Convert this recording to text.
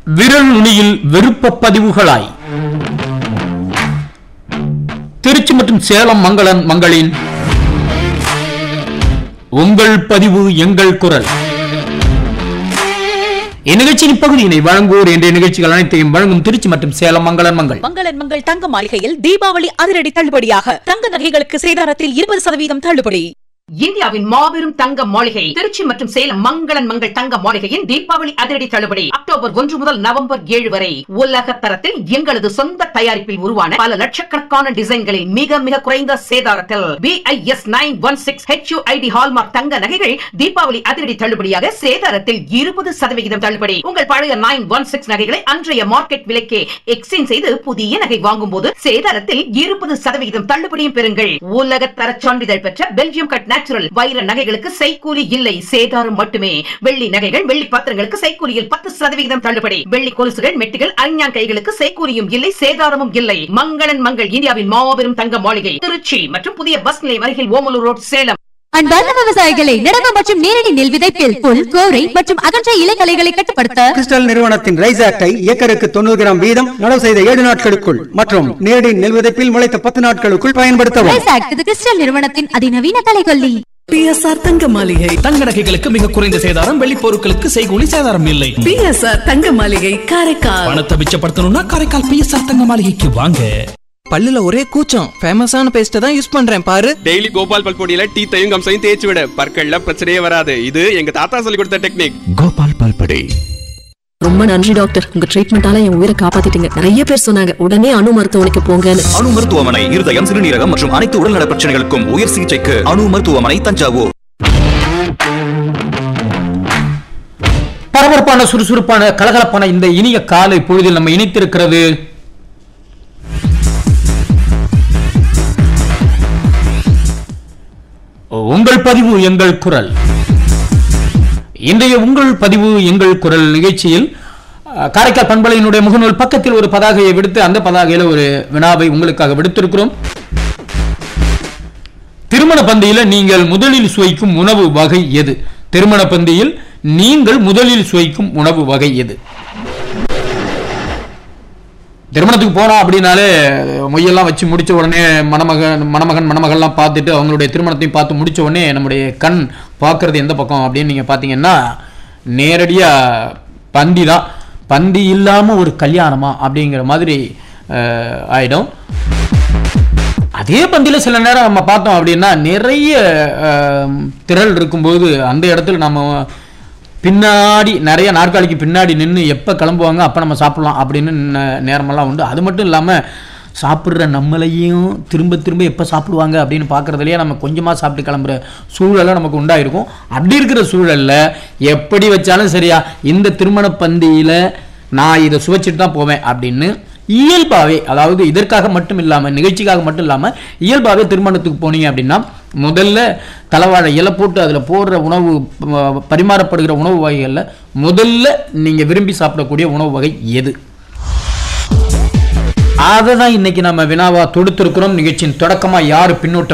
விரல் நுனியில் விருப்ப பதிவுகளாய் திருச்சி மற்றும் சேலம் மங்களன் மங்களின் உங்கள் பதிவு எங்கள் குரல் இந்நிகழ்ச்சியின் பகுதியினை வழங்குவோர் என்ற நிகழ்ச்சிகள் அனைத்தையும் வழங்கும் திருச்சி மற்றும் சேலம் மங்களன் மங்கள் மங்களன் மங்கள் தங்க மாளிகையில் தீபாவளி அதிரடி தள்ளுபடியாக தங்க நகைகளுக்கு சேதாரத்தில் இருபது சதவீதம் தள்ளுபடி இந்தியாவின் மாபெரும் தங்க மாளிகை திருச்சி மற்றும் சேலம் மங்களன் மங்கள் தங்க மாளிகையின் தீபாவளி அதிரடி தள்ளுபடி அக்டோபர் ஒன்று முதல் நவம்பர் ஏழு வரை உலக தரத்தில் எங்களது சொந்த தயாரிப்பில் உருவான பல லட்சக்கணக்கான டிசைன்களில் மிக மிக குறைந்த சேதாரத்தில் BIS nine one six HUID hallmark தங்க நகைகள் தீபாவளி அதிரடி தள்ளுபடியாக சேதாரத்தில் இருபது சதவிகிதம் தள்ளுபடி உங்கள் பழைய நைன் ஒன் சிக்ஸ் நகைகளை அன்றைய மார்க்கெட் விலைக்கே எக்ஸ்சேஞ்ச் செய்து புதிய நகை வாங்கும் போது சேதாரத்தில் இருபது சதவிகிதம் தள்ளுபடியும் பெறுங்கள் உலக தர சான்றிதழ் பெற்ற பெல்ஜியம் கட் நேச்சுரல் வைர நகைகளுக்கு செய்கூலி இல்லை சேதாரம் மட்டுமே வெள்ளி நகைகள் வெள்ளி பாத்திரங்களுக்கு செய்கூலியில் பத்து சதவிகிதம் தள்ளுபடி வெள்ளி கொலுசுகள் மெட்டிகள் அஞ்ஞான் கைகளுக்கு செய்கூலியும் இல்லை சேதாரமும் இல்லை மங்களன் மங்கள் இந்தியாவின் மாபெரும் தங்க மாளிகை திருச்சி மற்றும் புதிய பஸ் நிலையம் அருகில் ஓமலூர் ரோட் சேலம் அன்பார்ந்த விவசாயிகளை நடவு மற்றும் நேரடி நெல் விதைப்பில் புல் கோரை மற்றும் அகன்ற இலைகளைகளை கட்டுப்படுத்த கிறிஸ்டல் நிறுவனத்தின் ரைஸ் ஆக்டை ஏக்கருக்கு தொண்ணூறு கிராம் வீதம் நடவு செய்த ஏழு நாட்களுக்குள் மற்றும் நேரடி நெல் விதைப்பில் முளைத்த பத்து நாட்களுக்குள் பயன்படுத்தவும் ரைஸ் ஆக்ட் இது கிறிஸ்டல் நிறுவனத்தின் அதிநவீன கலைகொல்லி பிஎஸ்ஆர் தங்க மாளிகை தங்க நகைகளுக்கு மிக குறைந்த சேதாரம் வெள்ளி பொருட்களுக்கு செய்கூலி சேதாரம் இல்லை பிஎஸ்ஆர் தங்க மாளிகை காரைக்கால் பணத்தை மிச்சப்படுத்தணும்னா காரைக்கால் பிஎஸ்ஆர் தங்க மாளிகைக்கு வாங்க பல்லுல ஒரே கூச்சம் ஃபேமஸான பேஸ்ட்டை தான் யூஸ் பண்றேன் பாரு டெய்லி கோபால் பல்பொடியில டீத்தையும் கம்சையும் தேய்ச்சி விட பற்கள்ல பிரச்சனையே வராது இது எங்க தாத்தா சொல்லி கொடுத்த டெக்னிக் கோபால் பல்படை ரொம்ப நன்றி டாக்டர் உங்க ட்ரீட்மெண்டால என் உயிரை காப்பாத்திட்டீங்க நிறைய பேர் சொன்னாங்க உடனே அணு மருத்துவமனைக்கு போங்கன்னு அணு மருத்துவமனை இருதயம் சிறுநீரகம் மற்றும் அனைத்து உடல்நல பிரச்சனைகளுக்கும் உயர் சிகிச்சைக்கு அணு மருத்துவமனை தஞ்சாவூர் பரபரப்பான சுறுசுறுப்பான கலகலப்பான இந்த இனிய காலை பொழுதில் நம்ம இணைத்திருக்கிறது உங்கள் பதிவு எங்கள் குரல் இன்றைய உங்கள் பதிவு எங்கள் குரல் நிகழ்ச்சியில் அஹ், காரைக்கால் பண்பலையினுடைய முகநூல் பக்கத்தில் ஒரு பதாகையை விடுத்து அந்த பதாகையில ஒரு வினாவை உங்களுக்காக விடுத்திருக்கிறோம் திருமண பந்தியில நீங்கள் முதலில் சுவைக்கும் உணவு வகை எது திருமண பந்தியில் நீங்கள் முதலில் சுவைக்கும் உணவு வகை எது திருமணத்துக்கு போனோம் அப்படின்னாலே மொய்யெல்லாம் வச்சு முடிச்ச உடனே மணமகன் மணமகன் மணமகள்லாம் பார்த்துட்டு அவங்களுடைய திருமணத்தையும் பார்த்து முடிச்ச உடனே நம்முடைய கண் பார்க்கறது எந்த பக்கம் அப்படின்னு நீங்கள் பார்த்தீங்கன்னா நேரடியாக பந்தி தான் பந்தி இல்லாமல் ஒரு கல்யாணமா அப்படிங்கிற மாதிரி அஹ், ஆயிடும் அதே பந்தியில் சில நேரம் நம்ம பார்த்தோம் அப்படின்னா நிறைய அஹ், திரள் இருக்கும்போது அந்த இடத்துல நம்ம பின்னாடி நிறைய நாற்காலிக்கு பின்னாடி நின்று எப்போ கிளம்புவாங்க அப்போ நம்ம சாப்பிடலாம் அப்படின்னு ந- நேரமெல்லாம் உண்டு அது மட்டும் இல்லாமல் சாப்பிட்ற நம்மளையும் திரும்ப திரும்ப எப்போ சாப்பிடுவாங்க அப்படின்னு பார்க்குறதுலையே நம்ம கொஞ்சமாக சாப்பிட்டு கிளம்புற சூழலாம் நமக்கு உண்டாயிருக்கும் அப்படி இருக்கிற சூழலில் எப்படி வச்சாலும் சரியா இந்த திருமண பந்தியில் நான் இதை சுவைச்சிட்டு தான் போவேன் அப்படின்னு இயல்பாகவே அதாவது இதற்காக மட்டும் இல்லாமல் நிகழ்ச்சிக்காக மட்டும் இல்லாமல் இயல்பாகவே திருமணத்துக்கு போனீங்க அப்படின்னா முதல்ல தலைவாழை இலை போட்டு அதில் போடுற உணவு ப- பரிமாறப்படுகிற உணவு வகைகளில் முதல்ல நீங்கள் விரும்பி சாப்பிடக்கூடிய உணவு வகை எது அதை தான் இன்னைக்கு நம்ம வினாவா தொடுத்திருக்கிறோம் நிகழ்ச்சியின் தொடக்கமாக யார் பின்னோட்ட